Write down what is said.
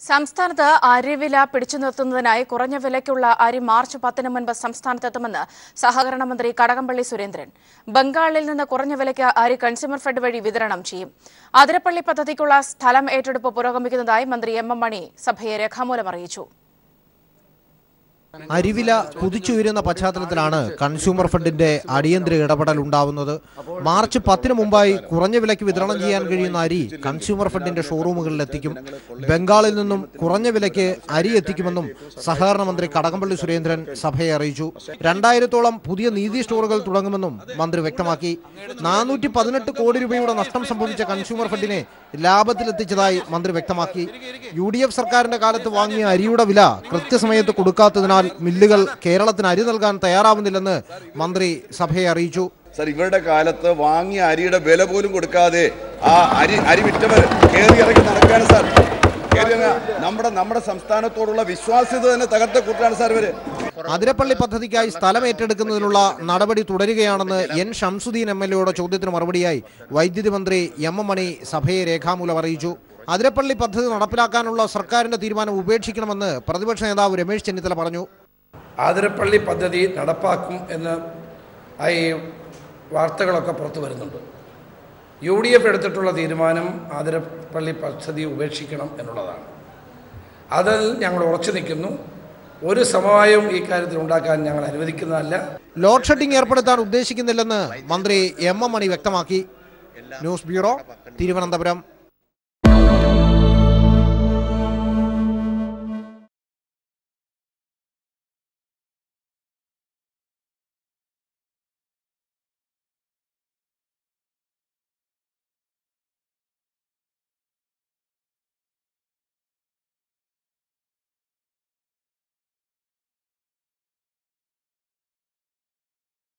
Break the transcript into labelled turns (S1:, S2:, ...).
S1: സംസ്ഥാനത്ത് അരിവില പിടിച്ചു നിർത്തുന്നതിനായി കുറഞ്ഞ വിലയ്ക്കുള്ള അരി മാർച്ച് പത്തിന് മുൻപ് സംസ്ഥാനത്തെത്തുമെന്ന് സഹകരണ മന്ത്രി കടകംപള്ളി സുരേന്ദ്രൻ ബംഗാളിൽ നിന്ന് കുറഞ്ഞ വിലയ്ക്ക് അരി കൺസ്യൂമർ ഫെഡ് വഴി വിതരണം ചെയ്യും അതിരപ്പള്ളി പദ്ധതിക്കുള്ള സ്ഥലം ഏറ്റെടുപ്പ് പുരോഗമിക്കുന്നതായി മന്ത്രി എം എം മണി സഭയെ രേഖാമൂലം അറിയിച്ചു
S2: അരിവില കുതിച്ചുയരുന്ന പശ്ചാത്തലത്തിലാണ് കൺസ്യൂമർ ഫണ്ടിന്റെ അടിയന്തര ഇടപെടൽ ഉണ്ടാവുന്നത് മാർച്ച് പത്തിന് മുമ്പായി കുറഞ്ഞ വിലയ്ക്ക് വിതരണം ചെയ്യാൻ കഴിയുന്ന അരി കൺസ്യൂമർ ഫണ്ടിന്റെ ഷോറൂമുകളിൽ എത്തിക്കും ബംഗാളിൽ നിന്നും കുറഞ്ഞ വിലയ്ക്ക് അരി എത്തിക്കുമെന്നും സഹകരണ മന്ത്രി കടകംപള്ളി സുരേന്ദ്രൻ സഭയെ അറിയിച്ചു രണ്ടായിരത്തോളം പുതിയ നീതി സ്റ്റോറുകൾ തുടങ്ങുമെന്നും മന്ത്രി വ്യക്തമാക്കി നാനൂറ്റി പതിനെട്ട് കോടി രൂപയുടെ നഷ്ടം സംഭവിച്ച കൺസ്യൂമർ ഫണ്ടിനെ ലാഭത്തിലെത്തിച്ചതായി മന്ത്രി വ്യക്തമാക്കി യു ഡി എഫ് സർക്കാരിന്റെ കാലത്ത് വാങ്ങിയ അരിയുടെ വില കൃത്യസമയത്ത് കൊടുക്കാത്തതിനാൽ മില്ലുകൾ കേരളത്തിന് അരി നൽകാൻ തയ്യാറാവുന്നില്ലെന്ന് മന്ത്രി സഭയെ അറിയിച്ചു
S3: സർ ഇവരുടെ കാലത്ത് വാങ്ങിയ അരിയുടെ വില പോലും കൊടുക്കാതെ ആ അരി അരി വിറ്റവർ കയറി ഇറങ്ങി നടക്കുകയാണ് സാർ കയറി ഇറങ്ങുക. നമ്മുടെ നമ്മുടെ സംസ്ഥാനത്തോടുള്ള വിശ്വാസ്യത തന്നെ തകർത്ത കൂട്ടാണ് സാർ ഇവര്
S2: അതിരപ്പള്ളി പദ്ധതിക്കായി സ്ഥലം ഏറ്റെടുക്കുന്നതിനുള്ള നടപടി തുടരുകയാണെന്ന് എൻ ഷംസുദ്ദീൻ എം എൽ എയുടെ ചോദ്യത്തിന് മറുപടിയായി വൈദ്യുതി മന്ത്രി എം എം മണി സഭയെ രേഖാമൂലം അറിയിച്ചു അതിരപ്പള്ളി പദ്ധതി നടപ്പിലാക്കാനുള്ള സർക്കാരിന്റെ തീരുമാനം ഉപേക്ഷിക്കണമെന്ന് പ്രതിപക്ഷ നേതാവ് രമേശ് ചെന്നിത്തല പറഞ്ഞു
S4: ആതിരപ്പള്ളി പദ്ധതി നടപ്പാക്കും എന്ന് ആ ഈ വാർത്തകളൊക്കെ പുറത്തു വരുന്നുണ്ട് യു ഡി എഫ് എടുത്തിട്ടുള്ള തീരുമാനം ആതിരപ്പള്ളി പദ്ധതി ഉപേക്ഷിക്കണം എന്നുള്ളതാണ് അതിൽ ഞങ്ങൾ ഉറച്ചു നിൽക്കുന്നു ഒരു സമവായവും ഈ കാര്യത്തിൽ ഉണ്ടാക്കാൻ ഞങ്ങൾ അനുവദിക്കുന്നതല്ല
S2: ലോഡ് ഷെഡിംഗ് ഏർപ്പെടുത്താൻ ഉദ്ദേശിക്കുന്നില്ലെന്ന് മന്ത്രി എം എം മണി വ്യക്തമാക്കി ന്യൂസ് ബ്യൂറോ തിരുവനന്തപുരം